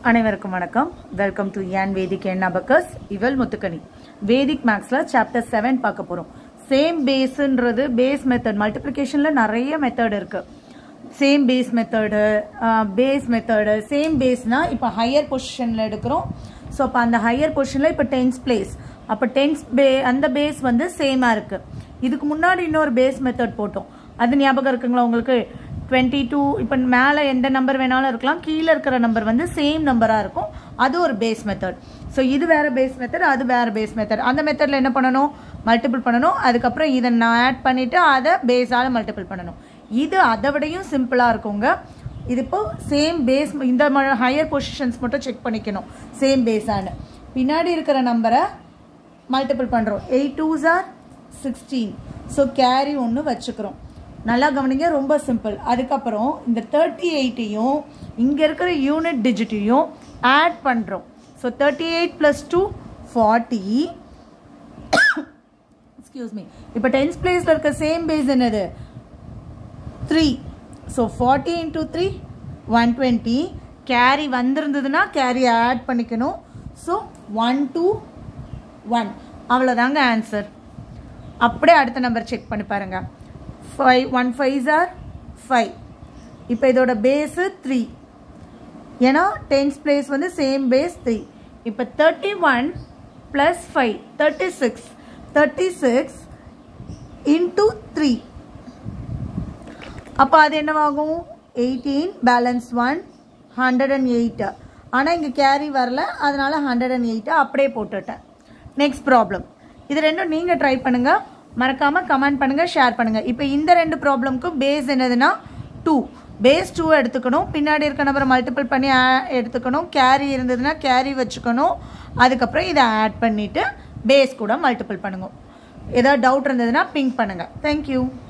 அனைவருக்கும் வணக்கம் welcome to ஏன் வேதிக் என் அபக்கஸ் இவல் முத்துக்கணி வேதிக் மேக்ஸில் சாப்டர் செவன் பார்க்க போகிறோம் சேம் பேஸுன்றது பேஸ் மெத்தட் மல்டிப்ளிகேஷனில் நிறைய மெத்தட் இருக்கு same base method base method same பேஸ்னா இப்போ ஹையர் பொசிஷனில் எடுக்கிறோம் ஸோ அப்போ அந்த ஹையர் பொசிஷனில் இப்போ டென்ஸ் பிளேஸ் அப்போ டென்ஸ் பே அந்த பேஸ் வந்து சேமாக இருக்குது இதுக்கு முன்னாடி இன்னொரு பேஸ் மெத்தட் போட்டோம் அது ஞாபகம் இருக்குங்களா உங்களுக்கு டுவெண்ட்டி டூ இப்போ மேலே எந்த நம்பர் வேணாலும் இருக்கலாம் கீழே இருக்கிற நம்பர் வந்து சேம் நம்பராக இருக்கும் அது ஒரு பேஸ் மெத்தட் ஸோ இது வேறு பேஸ் மெத்தட் அது வேறு பேஸ் மெத்தட் அந்த மெத்தடில் என்ன பண்ணணும் மல்டிபிள் பண்ணணும் அதுக்கப்புறம் இதை நான் ஆட் பண்ணிவிட்டு அதை பேஸால் மல்டிபிள் பண்ணணும் இது அதை விடையும் சிம்பிளாக இருக்குங்க இது இப்போ சேம் பேஸ் இந்த ஹையர் பொசிஷன்ஸ் மட்டும் செக் பண்ணிக்கணும் சேம் பேஸான்னு பின்னாடி இருக்கிற நம்பரை மல்டிபிள் பண்ணுறோம் eight two are sixteen so carry ஒன்று வச்சுக்கிறோம் நல்லா கவனிங்க ரொம்ப சிம்பிள் அதுக்கப்புறம் இந்த தேர்ட்டி எயிட்டையும் இங்கே இருக்கிற யூனிட் டிஜிட்டையும் ஆட் பண்ணுறோம் so thirty eight plus two forty excuse me இப்போ டென்ஸ் பிளேஸில் இருக்க சேம் பேஸ் என்னது three so forty into three one twenty carry வந்திருந்ததுன்னா கேரி ஆட் பண்ணிக்கணும் ஸோ ஒன் டூ ஒன் அவ்வளோதாங்க ஆன்சர் அப்படியே அடுத்த நம்பர் செக் பண்ணி பாருங்க five one five are five இப்போ இதோட பேஸு த்ரீ ஏன்னா டென்ஸ் பிளேஸ் வந்து சேம் பேஸ் த்ரீ இப்போ thirty one plus five thirty six thirty six into three அப்போ அது என்னவாகும் eighteen balance one hundred and eight ஆனால் இங்கே கேரி வரல அதனால ஹண்ட்ரட் அண்ட் எயிட்டை அப்படியே போட்டுட்டேன் நெக்ஸ்ட் ப்ராப்ளம் இது ரெண்டும் நீங்கள் ட்ரை பண்ணுங்கள் மறக்காமல் கமெண்ட் பண்ணுங்கள் ஷேர் பண்ணுங்கள் இப்போ இந்த ரெண்டு ப்ராப்ளம்க்கும் பேஸ் என்னதுன்னா டூ பேஸ் டூ எடுத்துக்கணும் பின்னாடி இருக்க நம்பரை மல்டிபிள் பண்ணி எடுத்துக்கணும் கேரி இருந்ததுன்னா கேரி வச்சுக்கணும் அதுக்கப்புறம் இதை ஆட் பண்ணிவிட்டு பேஸ் கூட மல்டிபிள் பண்ணுங்க ஏதாவது டவுட் இருந்ததுன்னா பிங்க் பண்ணுங்கள் தேங்க்யூ